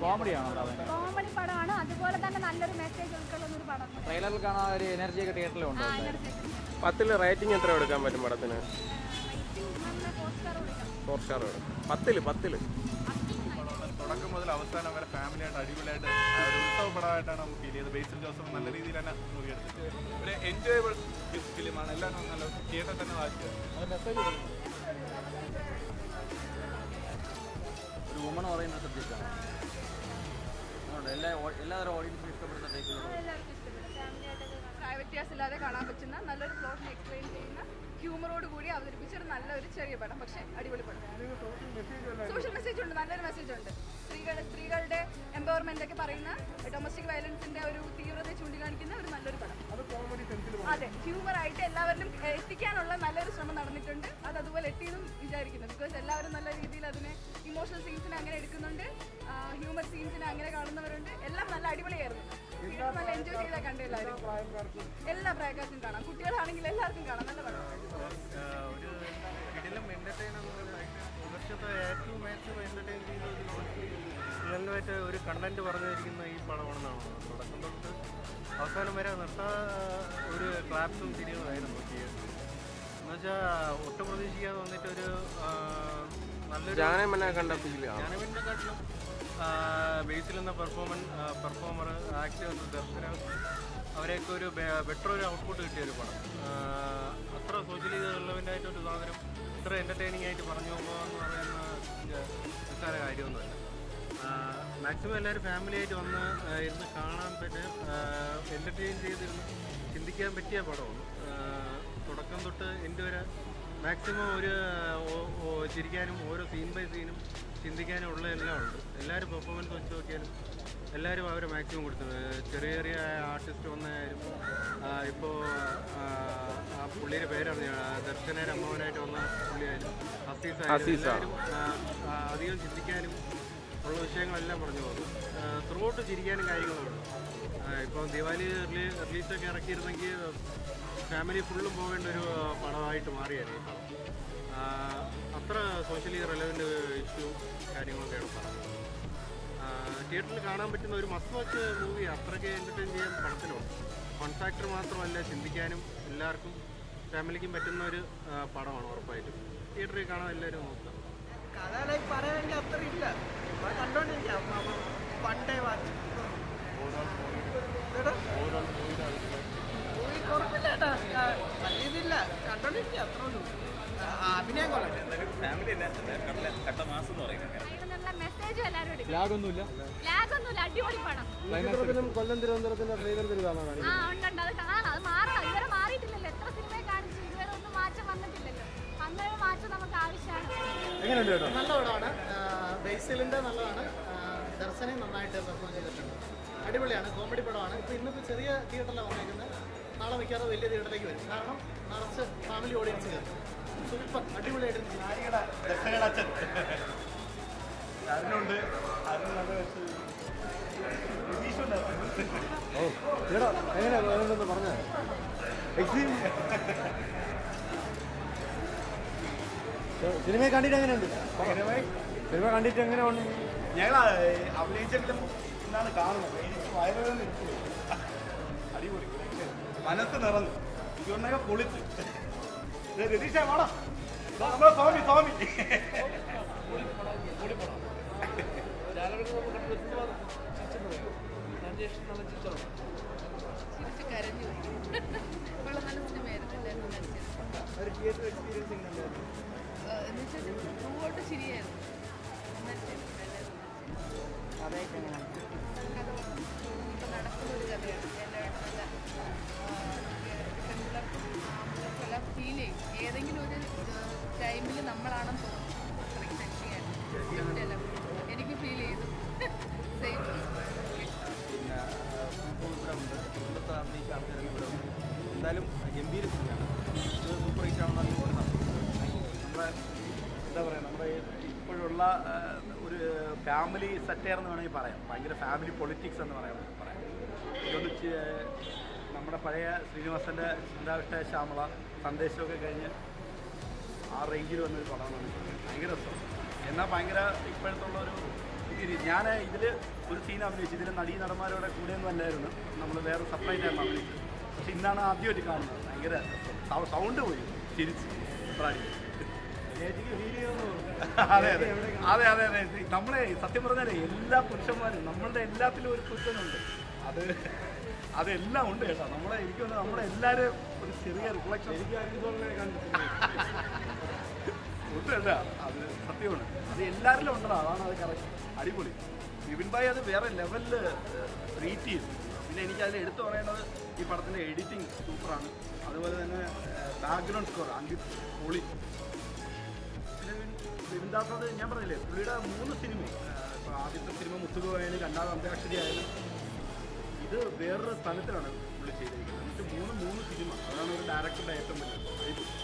കോമഡിയാണോ ഉണ്ടാവുന്നത് കോമഡി പടമാണ് അതുപോലെ തന്നെ നല്ലൊരു മെസ്സേജ് ഉൾക്കൊള്ളുന്ന ഒരു പടം ട്രെയിലറിൽ കാണാൻ ഒരു എനർജിയൊക്കെ തിയേറ്ററിലുണ്ട് ആ എനർജി പത്തിൽ റേറ്റിംഗ് എത്ര കൊടുക്കാൻ പറ്റും പടത്തിന് നല്ല പോസ്റ്റർ കൊടുക്കണം ഫോർ സ്റ്റാർ പത്തില് പത്തില് തുടക്കം മുതൽ അവസാനം വരെ ഫാമിലിയായിട്ട് അടിപൊളിയായിട്ട് ആ ഒരു ഉത്സവ പടമായിട്ടാണ് നമുക്ക് ഫീൽ ചെയ്തത് ബേസിൽ ജോസഫ് നല്ല രീതിയിൽ തന്നെ മൂവി എടുത്തിട്ട് ഒരു എൻജോയബിൾ ഫിലിമാണ് എല്ലാവരും നല്ല തിയേറ്ററിൽ തന്നെ വായിക്കുക ഒരു വുമൺ പറയുന്ന സബ്ജക്റ്റാണ് അതുകൊണ്ട് എല്ലാ എല്ലാവരും ഓഡിയൻസിനും ഇഷ്ടപ്പെടുന്ന ടൈപ്പിലുള്ള എല്ലാവർക്കും ഇഷ്ടപ്പെടും ഫാമിലി ആയിട്ടൊക്കെ കാണാം പ്രായ വ്യത്യാസമില്ലാതെ കാണാൻ പറ്റുന്ന നല്ലൊരു പ്ലോട്ടിനെ എക്സ്പ്ലെയിൻ ചെയ്യുന്ന ഹ്യൂമറോട് കൂടി അവതരിപ്പിച്ച ഒരു നല്ലൊരു ചെറിയ പടം പക്ഷേ അടിപൊളി പടം സോഷ്യൽ മെസ്സേജ് ഉണ്ട് നല്ലൊരു മെസ്സേജ് ഉണ്ട് സ്ത്രീകൾ സ്ത്രീകളുടെ എംപവർമെന്റ് ഒക്കെ പറയുന്ന ഡൊമസ്റ്റിക് വയലൻസിന്റെ ഒരു തീവ്രത ചൂണ്ടിക്കാണിക്കുന്ന ഒരു നല്ലൊരു പടം അതെ ഹ്യൂമർ ആയിട്ട് എല്ലാവരിലും എ- എത്തിക്കാനുള്ള നല്ലൊരു ശ്രമം നടന്നിട്ടുണ്ട് അത് അതുപോലെ എത്തിയെന്നും വിചാരിക്കുന്നു ബിക്കോസ് എല്ലാവരും നല്ല രീതിയിൽ അതിനെ ഇമോഷണൽ സീൻസിനെ അങ്ങനെ എടുക്കുന്നുണ്ട് ഹ്യൂമർ സീൻസിനെ അങ്ങനെ കാണുന്നവരുണ്ട് എല്ലാം നല്ല അടിപൊളിയായിരുന്നു Theatre നല്ല എൻജോയ് ചെയ്താൽ കണ്ടു എല്ലാവരും എല്ലാ പ്രായക്കാർക്കും കാണാം കുട്ടികളാണെങ്കിൽ എല്ലാവർക്കും കാണാം നല്ല പടം ഒരു ഇതിലും എൻ്റർടൈൻ വർഷത്തെ ഏറ്റവും മാക്സിമം എൻ്റർടൈൻ നല്ലതായിട്ട് ഒരു കണ്ടന്റ് പറഞ്ഞിരിക്കുന്ന ഈ പടമാണെന്നാണ് തുടക്കം തൊട്ട് അവസാനം വരെ നിർത്താ ഒരു ക്ലാപ്സും തിരിയുന്നതായിരുന്നു എന്നുവെച്ചാൽ ഒട്ടും പ്രതീക്ഷിക്കാതെ വന്നിട്ടൊരു ആ, നല്ലൊരു ജാനമന കണ്ട ഫീൽ ജാനവിൻ്റെ കാട്ടിലും ബേസിൽ നിന്ന പെർഫോമൻ പെർഫോമർ ആക്ടേഴ്സ് ദർശനം അവരെയൊക്കെ ഒരു ബെറ്റർ ഒരു ഔട്ട്പുട്ട് കിട്ടിയ ഒരു പടം ആ, അത്ര സോഷ്യലി റിലവൻ്റ് ആയിട്ടൊരു സാധനം ഇത്ര എൻ്റർടൈനിങ് ആയിട്ട് പറഞ്ഞു പോകുക എന്ന് പറയുന്ന ഇത് നിസ്സാര കാര്യമൊന്നുമല്ല മാക്സിമം എല്ലാവരും ഫാമിലി ആയിട്ട് വന്ന് ആ, ഇരുന്ന് കാണാൻ പറ്റും എൻ്റർടൈൻ ചെയ്തിരുന്ന് ചിന്തിക്കാൻ പറ്റിയ പടമാണ് ആ, തുടക്കം തൊട്ട് എൻ്റെ വരെ മാക്സിമം ഒരു ഓ- ഓ- ചിരിക്കാനും ഓരോ സീൻ ബൈ സീനും ചിന്തിക്കാനും ഉള്ള എല്ലാം ഉണ്ട് എല്ലാവരും പെർഫോമൻസ് വെച്ച് നോക്കിയാലും എല്ലാവരും അവരെ മാക്സിമം കൊടുത്തിട്ടുണ്ട് ചെറിയ ചെറിയ ആർട്ടിസ്റ്റ് വന്നായാലും ഇപ്പോൾ ആ പുള്ളിയുടെ പേരറിഞ്ഞ ദർശനയുടെ അമ്മാവനായിട്ട് വന്ന പുള്ളിയായാലും ഹസീസ് ആയാലും ഹസീസ. എല്ലാവരും ആ, ആ, അധികം ചിന്തിക്കാനും ഉള്ള വിഷയങ്ങളെല്ലാം പറഞ്ഞു പോകുന്നു ത്രൂ ഔട്ട് ചിരിക്കാനും കാര്യങ്ങളുണ്ട് ഇപ്പോൾ ദിവാലി റിലീ റിലീസൊക്കെ ഇറക്കിയിരുന്നെങ്കിൽ ഫാമിലി ഫുള്ളും പോകേണ്ട ഒരു ആ, പടമായിട്ട് മാറിയായിരുന്നു ഈ പടം ആ, അത്ര സോഷ്യലി റെലവൻ്റ് ഇഷ്യൂ കാര്യങ്ങളൊക്കെയാണ് പറഞ്ഞത് തിയേറ്ററിൽ കാണാൻ പറ്റുന്ന ഒരു മസ്റ്റ് വാച്ച് മൂവി അത്രയ്ക്ക് എൻ്റർടൈൻ ചെയ്യാൻ പടത്തിലുണ്ട് ഫൺ ഫാക്ടർ മാത്രമല്ല ചിന്തിക്കാനും എല്ലാവർക്കും ഫാമിലിക്കും പറ്റുന്ന ഒരു ആ, പടമാണ് ഉറപ്പായിട്ടും തിയേറ്ററിൽ കാണാൻ എല്ലാവരും നോക്കുക കഥകളായി പറയാനെങ്കിൽ അത്ര ഇല്ല നമ്മൾ കണ്ടോണ്ടിരിക്കാം പണ്ടേ വാച്ച് മൂവി കുഴപ്പമില്ല കേട്ടോ ആ, വലിയ ഇതില്ല കണ്ടോണ്ടിരിക്കാം അത്ര ഉള്ളൂ ആ, അഭിനയം കൊള്ളട്ടെ ഫാമിലി അല്ല കട്ട മാസം എന്ന് പറയുന്നത് അതിന് നല്ല മെസ്സേജും എല്ലാവരും എടുക്കും ലാഗൊന്നുമില്ല ലാഗ് ഒന്നുമില്ല അടിപൊളി പടം കൊല്ലം തിരുവനന്തപുരത്തിന്റെ ട്രെയിലർ തരുവാണ് ആ ഉണ്ട് ഉണ്ട് അത് കാണാം അത് മാറണം ഇതുവരെ മാറിയിട്ടില്ലല്ലോ എത്ര സിനിമയെ കാണിച്ചു ഇതുവരെ ഒന്നും മാറ്റം വന്നിട്ടില്ലല്ലോ അങ്ങനെ ഒരു മാറ്റം നമുക്ക് ആവശ്യമാണ് നല്ല പടമാണ് ബേസിലിൻ്റെ നല്ലതാണ് ആ, ദർശനെ നന്നായിട്ട് പെർഫോം ചെയ്തിട്ടുണ്ട് അടിപൊളിയാണ് കോമഡി പടമാണ് ഇപ്പോൾ ഇന്നിപ്പോൾ ചെറിയ തിയേറ്ററിലാണ് വന്നേക്കുന്നത് നാളെ മിക്കവാറും വലിയ തിയേറ്ററിലേക്ക് വരും കാരണം നിറച്ച് ഫാമിലി ഓഡിയൻസ് കയറും സൂപ്പർ അടിപൊളിയായിട്ട് അതിനുണ്ട് അതിന് നല്ല ഓ ചേട്ടാ എങ്ങനെയാ വേണമെന്ന് പറഞ്ഞ സിനിമ കണ്ടിട്ട് എങ്ങനെയുണ്ട് സിനിമ കണ്ടിട്ട് എങ്ങനെ ഉണ്ട് ഞങ്ങൾ അഭിനയിച്ചെങ്കിലും എന്താണ് കാണുന്നത് എനിക്ക് വയറുവേദന ഇരിക്കുന്നു. അടിപൊളി മനസ്സ് നിറഞ്ഞു ഇതൊന്നൊക്കെ പൊളിച്ച് ദേ രതീഷ വാടാ ദാ നമ്മുടെ സ്വാമി സ്വാമി ചിരിച്ച് കരഞ്ഞു ഉള്ള നല്ല സിനിമയായിരുന്നു എല്ലാവരും നടിച്ചത് ഒരു തിയേറ്റർ എക്സ്പീരിയൻസ് എങ്ങനെ എന്ന് വെച്ചാൽ ത്രൂ ഔട്ട് ചിരിയായിരുന്നു നടിച്ചിട്ടുണ്ട് എല്ലാവരും നടിച്ചിട്ടുണ്ട്. കഥ ഇപ്പൊ നടക്കുന്ന ഒരു കഥയാണ് എല്ലാവരും നല്ല പെൺപിള്ളേർക്കും ആൺപിള്ളേർക്കും എല്ലാം ഫീൽ ചെയ്യും ഏതെങ്കിലും ഒരു ടൈമിൽ നമ്മളാണെന്ന് തോന്നും അത്രയ്ക്ക് സെൻസിയായിട്ട് എല്ലാം എനിക്ക് ഫീൽ ചെയ്തു സെയിം പിന്നെ ഇപ്പോൾ ഇവിടെ ഉണ്ട് കുടുംബത്തെ അഭിനയിച്ച ആൾക്കാരൊക്കെ ഇവിടെ ഉണ്ട് എന്തായാലും ഗംഭീര സിനിമയാണ് ഇത് സൂപ്പർ ഹിറ്റ് ആവണമെന്ന് തോന്നുന്നു നമ്മുടെ എന്താ പറയുക നമ്മുടെ ഇപ്പോഴുള്ള ആ, ഒരു ഫാമിലി സെറ്റയർ എന്ന് വേണമെങ്കിൽ പറയാം ഭയങ്കര ഫാമിലി പൊളിറ്റിക്സ് എന്ന് പറയാം പറയാം ഇതൊന്ന് ചെ- നമ്മുടെ പഴയ ശ്രീനിവാസൻ്റെ ചിന്താവിഷ്ട ശ്യാമള സന്ദേശമൊക്കെ കഴിഞ്ഞ് ആ റേഞ്ചിൽ വന്നൊരു പടമാണ് ഭയങ്കര രസം എന്നാൽ ഭയങ്കര ഇപ്പോഴത്തുള്ള ഒരു ഞാൻ ഇതിൽ ഒരു സീൻ അഭിനയിച്ചു ഇതിൽ നടീ നടന്മാരുടെ കൂടെയൊന്നും അല്ലായിരുന്നു നമ്മൾ വേറെ സെപ്പറേറ്റ് ആയിരുന്നു അഭിനയിച്ചത് പക്ഷെ ഇന്നാണ് ആദ്യമായിട്ട് കാണുന്നത് ഭയങ്കര സൗണ്ട് പോയി ചിരിച്ച് പ്രാണി അതെ അതെ അതെ അതെ അതെ നമ്മളെ സത്യം പറഞ്ഞാലേ എല്ലാ പുരുഷന്മാരും നമ്മളുടെ എല്ലാത്തിലും ഒരു പുരുഷനുണ്ട് അത് അതെല്ലാം ഉണ്ട് കേട്ടോ നമ്മളെ എനിക്ക് തോന്നുന്നു നമ്മളെ എല്ലാവരും ഒരു ചെറിയ റിഫ്ലക്ഷൻ ഉണ്ട് കേട്ടോ അത് സത്യമാണ് അത് എല്ലാവരിലും ഉണ്ടോ അതാണ് അത് കറക്റ്റ് അടിപൊളി വിപിൻ ഭായി അത് വേറെ ലെവലിൽ ട്രീറ്റ് ചെയ്തു പിന്നെ എനിക്ക് അതിൽ എടുത്തു പറയേണ്ടത് ഈ പടത്തിൻ്റെ എഡിറ്റിംഗ് സൂപ്പറാണ് അതുപോലെ തന്നെ ബാക്ക്ഗ്രൗണ്ട് സ്കോർ അങ്കിത് പൊളി പിന്നെ വിൻദാസ് അത് ഞാൻ പറഞ്ഞില്ലേ പുള്ളിയുടെ മൂന്ന് സിനിമ ഇപ്പോൾ ആദ്യത്തെ സിനിമ മുത്തുക ആയാലും രണ്ടാമത് അന്താക്ഷരി ആയാലും ഇത് വേറൊരു സ്ഥലത്തിലാണ് പുള്ളി ചെയ്തിരിക്കുന്നത് എന്നിട്ട് മൂന്ന് മൂന്ന് സിനിമ അതാണ് ഒരു ഡയറക്ടറുടെ ഏറ്റവും വലിയ കഴിവ്